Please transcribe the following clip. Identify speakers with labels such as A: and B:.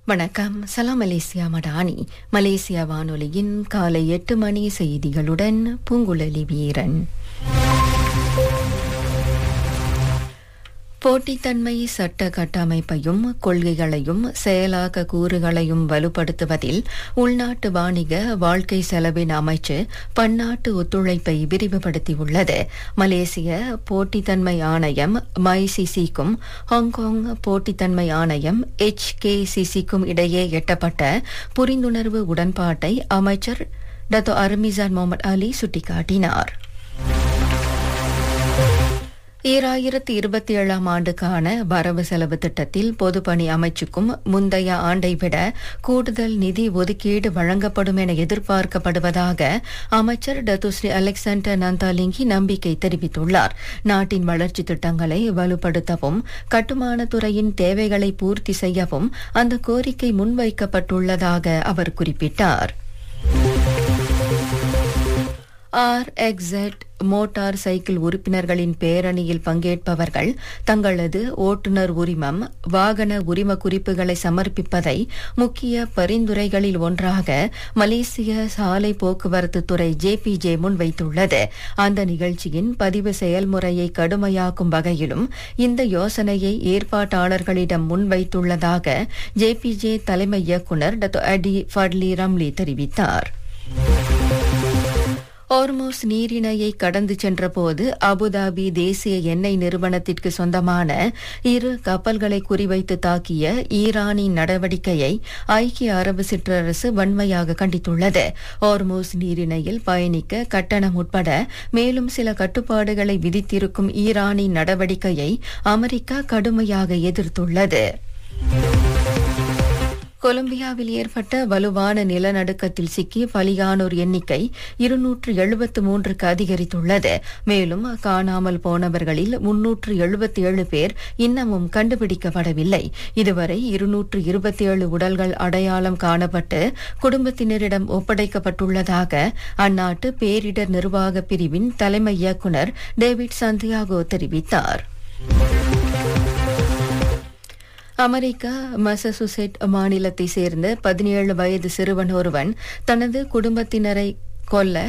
A: வணக்கம் சலாம் Malaysia Madani Malaysia வானொலியின் காலை எட்டு மணி செய்திகளுடன் பூங்குழலி வீரன் போட்டித்தன்மை சட்ட கட்டமைப்பையும் கொள்கைகளையும் செயலாக்க கூறுகளையும் வலுப்படுத்துவதில் உள்நாட்டு வாணிக வாழ்க்கை செலவின் அமைச்சு பன்னாட்டு ஒத்துழைப்பை விரிவுபடுத்தியுள்ளது மலேசிய போட்டித்தன்மை ஆணையம் மைசிசிக்கும் ஹாங்காங் போட்டித்தன்மை ஆணையம் எச்கேசிசிக்கும் இடையே எட்டப்பட்ட புரிந்துணர்வு உடன்பாட்டை அமைச்சர் டத்தோ அர்மிசான் முகமது அலி சுட்டிக்காட்டினார் ஈராயிரத்தி இருபத்தி ஏழாம் ஆண்டுக்கான வரவு செலவு திட்டத்தில் பொதுப்பணி அமைச்சுக்கும் முந்தைய ஆண்டை விட கூடுதல் நிதி ஒதுக்கீடு வழங்கப்படும் என எதிர்பார்க்கப்படுவதாக அமைச்சர் டத்துஸ்ரீ அலெக்சாண்டர் நந்தாலிங்கி நம்பிக்கை தெரிவித்துள்ளார் நாட்டின் வளர்ச்சி திட்டங்களை வலுப்படுத்தவும் கட்டுமானத் துறையின் தேவைகளை பூர்த்தி செய்யவும் அந்த கோரிக்கை முன்வைக்கப்பட்டுள்ளதாக அவர் குறிப்பிட்டார் ஆர் எக்ஸெட் மோட்டார் சைக்கிள் உறுப்பினர்களின் பேரணியில் பங்கேற்பவர்கள் தங்களது ஓட்டுநர் உரிமம் வாகன உரிம குறிப்புகளை சமர்ப்பிப்பதை முக்கிய பரிந்துரைகளில் ஒன்றாக மலேசிய சாலை போக்குவரத்து துறை ஜேபிஜே முன்வைத்துள்ளது அந்த நிகழ்ச்சியின் பதிவு செயல்முறையை கடுமையாக்கும் வகையிலும் இந்த யோசனையை ஏற்பாட்டாளர்களிடம் முன்வைத்துள்ளதாக ஜேபிஜே தலைமை இயக்குநர் டத்தோ அடி ஃபட்லி ரம்லி தெரிவித்தார் ஓர்மோஸ் நீரிணையை கடந்து சென்றபோது அபுதாபி தேசிய எண்ணெய் நிறுவனத்திற்கு சொந்தமான இரு கப்பல்களை குறிவைத்து தாக்கிய ஈரானின் நடவடிக்கையை ஐக்கிய அரபு சிற்றரசு வன்மையாக கண்டித்துள்ளது ஓர்மோஸ் நீரிணையில் பயணிக்க கட்டணம் உட்பட மேலும் சில கட்டுப்பாடுகளை விதித்திருக்கும் ஈரானின் நடவடிக்கையை அமெரிக்கா கடுமையாக எதிர்த்துள்ளது கொலம்பியாவில் ஏற்பட்ட வலுவான நிலநடுக்கத்தில் சிக்கி பலியானோர் எண்ணிக்கை இருநூற்று எழுபத்து மூன்றுக்கு அதிகரித்துள்ளது மேலும் காணாமல் போனவர்களில் முன்னூற்று எழுபத்தி ஏழு பேர் இன்னமும் கண்டுபிடிக்கப்படவில்லை இதுவரை இருநூற்று இருபத்தி ஏழு உடல்கள் அடையாளம் காணப்பட்டு குடும்பத்தினரிடம் ஒப்படைக்கப்பட்டுள்ளதாக அந்நாட்டு பேரிடர் நிர்வாக பிரிவின் தலைமை இயக்குநர் டேவிட் சந்தியாகோ தெரிவித்தார் அமெரிக்கா மசசூசெட் மாநிலத்தை சேர்ந்த பதினேழு வயது சிறுவன் ஒருவன் தனது குடும்பத்தினரை கொல்ல